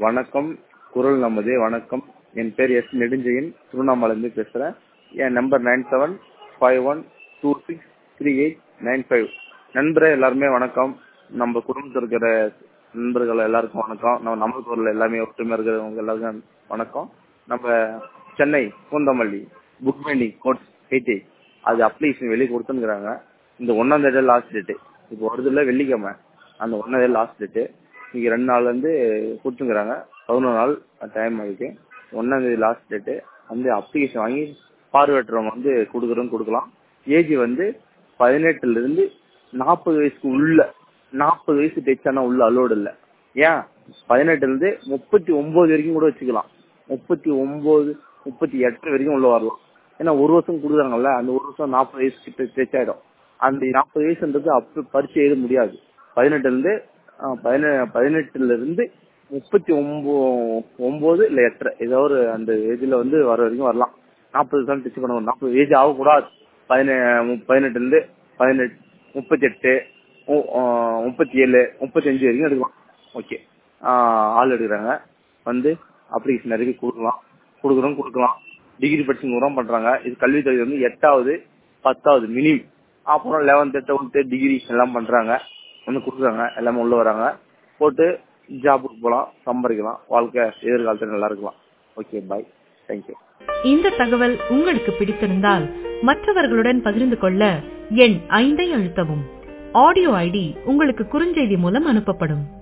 வணக்கம் குரல் நமது வணக்கம் என் பேர் எஸ் நெடுஞ்செயன் திருவண்ணாமலேருந்து பேசுகிறேன் என் number nine seven five one two six three eight nine five நண்பரே எல்லாருமே வணக்கம் நம்ம குடும்பத்தில் இருக்கிற நண்பர்கள் எல்லாருக்கும் வணக்கம் நம்ம நம்ம குரல் எல்லாமே ஒற்றுமையாக இருக்கிறவங்க எல்லாருக்கும் வணக்கம் நம்ம Chennai Poonamallee book pending code eighty அது அப்ளிகேஷன் வெளியே கொடுத்துருக்குறாங்க இந்த ஒன்றாம் தேதி லாஸ்ட் டேட்டு இப்போ வருதுல வெள்ளிக்கிழமை அந்த ஒன்றாம் தேதி லாஸ்ட் டேட்டு இன்னைக்கு ரெண்டு நாள்லேருந்து கொடுத்துருக்குறாங்க பதினொரு நாள் டைம் ஆகிருக்கு ஒன்றாம் தேதி லாஸ்ட் டேட்டு வந்து அப்ளிகேஷன் வாங்கி பார்வையற்றவங்க வந்து கொடுக்குறோன்னு கொடுக்கலாம் ஏஜ் வந்து பதினெட்டுலேருந்து நாற்பது வயசுக்கு உள்ள நாற்பது வயசு டச் ஆனால் உள்ள அலோடு இல்லை ஏன் பதினெட்டுலேருந்து முப்பத்தி ஒம்பது வரைக்கும் கூட வச்சுக்கலாம் முப்பத்தி ஒம்பது முப்பத்தி எட்டு வரைக்கும் உள்ள வரலாம் ஏன்னா ஒரு வருஷம் கொடுக்குறாங்கல்ல அந்த ஒரு வருஷம் நாற்பது வயசு கிட்ட டச் ஆகிடும் அந்த நாற்பது வயசுன்றது அப்போ பரிச்சை எழுத முடியாது பதினெட்டுலேருந்து பதினெ பதினெட்டுலேருந்து முப்பத்தி ஒம்போ ஒம்பது இல்லை எட்டரை ஏதோ ஒரு அந்த ஏஜில் வந்து வர வரைக்கும் வரலாம் நாற்பது தான் டச் பண்ண நாற்பது ஏஜ் ஆகக்கூடாது பதினெ பதினெட்டுலேருந்து பதினெட்டு முப்பத்தெட்டு முப்பத்தி ஏழு முப்பத்தஞ்சு வரைக்கும் எடுக்கலாம் ஓகே ஆள் எடுக்கிறாங்க வந்து அப்ளிகேஷன் நிறைய கொடுக்கலாம் கொடுக்குறோம் கொடுக்கலாம் டிகிரி படிச்சு உரம் பண்ணுறாங்க இது கல்வி தகுதி வந்து எட்டாவது பத்தாவது மினிமம் அப்புறம் லெவன்த்து டுவெல்த்து டிகிரி எல்லாம் பண்ணுறாங்க வந்து கொடுக்குறாங்க எல்லாமே உள்ள வராங்க போட்டு ஜாபுக்கு போகலாம் சம்பாதிக்கலாம் வாழ்க்கை எதிர்காலத்தில் நல்லா இருக்கலாம் ஓகே பாய் தேங்க்யூ இந்த தகவல் உங்களுக்கு பிடித்திருந்தால் மற்றவர்களுடன் பகிர்ந்து கொள்ள எண் ஐந்தை அழுத்தவும் ஆடியோ ஐடி உங்களுக்கு குறுஞ்செய்தி மூலம் அனுப்பப்படும்